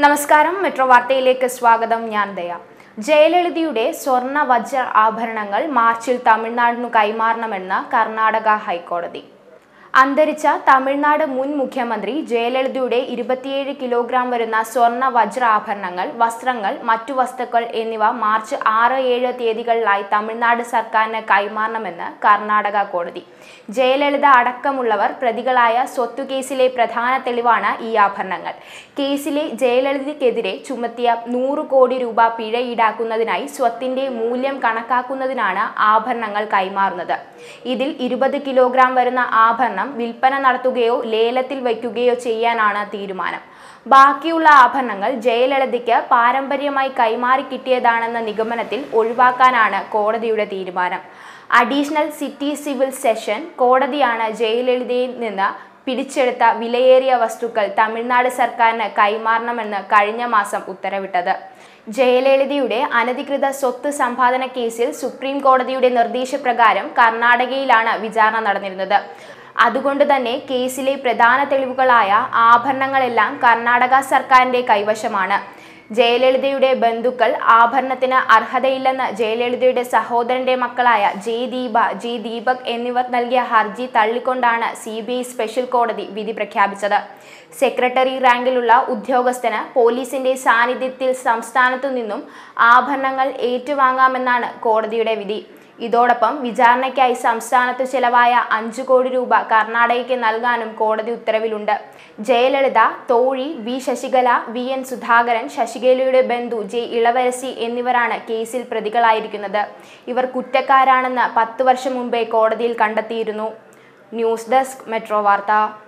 നമസ്കാരം മെട്രോ വാർത്തയിലേക്ക് സ്വാഗതം ഞാൻ ദയ ജയലളിതയുടെ സ്വർണ്ണ വജ്ര ആഭരണങ്ങൾ മാർച്ചിൽ തമിഴ്നാടിനു കൈമാറണമെന്ന് കർണാടക ഹൈക്കോടതി അന്തരിച്ച തമിഴ്നാട് മുൻ മുഖ്യമന്ത്രി ജയലളിതയുടെ ഇരുപത്തിയേഴ് കിലോഗ്രാം വരുന്ന സ്വർണ്ണ വജ്ര ആഭരണങ്ങൾ വസ്ത്രങ്ങൾ മറ്റു വസ്തുക്കൾ എന്നിവ മാർച്ച് ആറ് ഏഴ് തീയതികളിലായി തമിഴ്നാട് സർക്കാരിന് കൈമാറണമെന്ന് കർണാടക കോടതി ജയലളിത അടക്കമുള്ളവർ പ്രതികളായ സ്വത്തു കേസിലെ പ്രധാന തെളിവാണ് ഈ ആഭരണങ്ങൾ കേസിലെ ജയലളിതയ്ക്കെതിരെ ചുമത്തിയ നൂറ് കോടി രൂപ പിഴ ഈടാക്കുന്നതിനായി സ്വത്തിന്റെ മൂല്യം കണക്കാക്കുന്നതിനാണ് ആഭരണങ്ങൾ കൈമാറുന്നത് ഇതിൽ ഇരുപത് കിലോഗ്രാം വരുന്ന ആഭരണം വിൽപ്പന നടത്തുകയോ ലേലത്തിൽ വയ്ക്കുകയോ ചെയ്യാനാണ് തീരുമാനം ബാക്കിയുള്ള ആഭരണങ്ങൾ ജയലളിതയ്ക്ക് പാരമ്പര്യമായി കൈമാറി കിട്ടിയതാണെന്ന നിഗമനത്തിൽ ഒഴിവാക്കാനാണ് കോടതിയുടെ തീരുമാനം അഡീഷണൽ സിറ്റി സിവിൽ സെഷൻ കോടതിയാണ് ജയലളിതയിൽ നിന്ന് പിടിച്ചെടുത്ത വിലയേറിയ വസ്തുക്കൾ തമിഴ്നാട് സർക്കാരിന് കൈമാറണമെന്ന് കഴിഞ്ഞ മാസം ഉത്തരവിട്ടത് ജയലളിതയുടെ അനധികൃത സ്വത്ത് സമ്പാദന കേസിൽ സുപ്രീം കോടതിയുടെ നിർദ്ദേശപ്രകാരം കർണാടകയിലാണ് വിചാരണ നടന്നിരുന്നത് അതുകൊണ്ട് തന്നെ കേസിലെ പ്രധാന തെളിവുകളായ ആഭരണങ്ങളെല്ലാം കർണാടക സർക്കാരിന്റെ കൈവശമാണ് ജയലളിതയുടെ ബന്ധുക്കൾ ആഭരണത്തിന് അർഹതയില്ലെന്ന് ജയലളിതയുടെ സഹോദരന്റെ മക്കളായ ജെ ദീപ ജി ദീപക് എന്നിവർ നൽകിയ ഹർജി തള്ളിക്കൊണ്ടാണ് സി ബി ഐ സ്പെഷ്യൽ കോടതി വിധി പ്രഖ്യാപിച്ചത് സെക്രട്ടറി റാങ്കിലുള്ള ഉദ്യോഗസ്ഥന് പോലീസിന്റെ സാന്നിധ്യത്തിൽ സംസ്ഥാനത്തു നിന്നും ആഭരണങ്ങൾ ഏറ്റുവാങ്ങാമെന്നാണ് കോടതിയുടെ വിധി ഇതോടൊപ്പം വിചാരണയ്ക്കായി സംസ്ഥാനത്ത് ചെലവായ അഞ്ചു കോടി രൂപ കർണാടകയ്ക്ക് നൽകാനും കോടതി ഉത്തരവിലുണ്ട് ജയലളിത തോഴി V Sasikala V N Sudhakaran ശശികലയുടെ ബന്ധു ജെ ഇളവരസി എന്നിവരാണ് കേസിൽ പ്രതികളായിരിക്കുന്നത് ഇവർ കുറ്റക്കാരാണെന്ന് പത്ത് വർഷം മുമ്പേ കോടതിയിൽ കണ്ടെത്തിയിരുന്നു ന്യൂസ് ഡെസ്ക് മെട്രോ വാർത്ത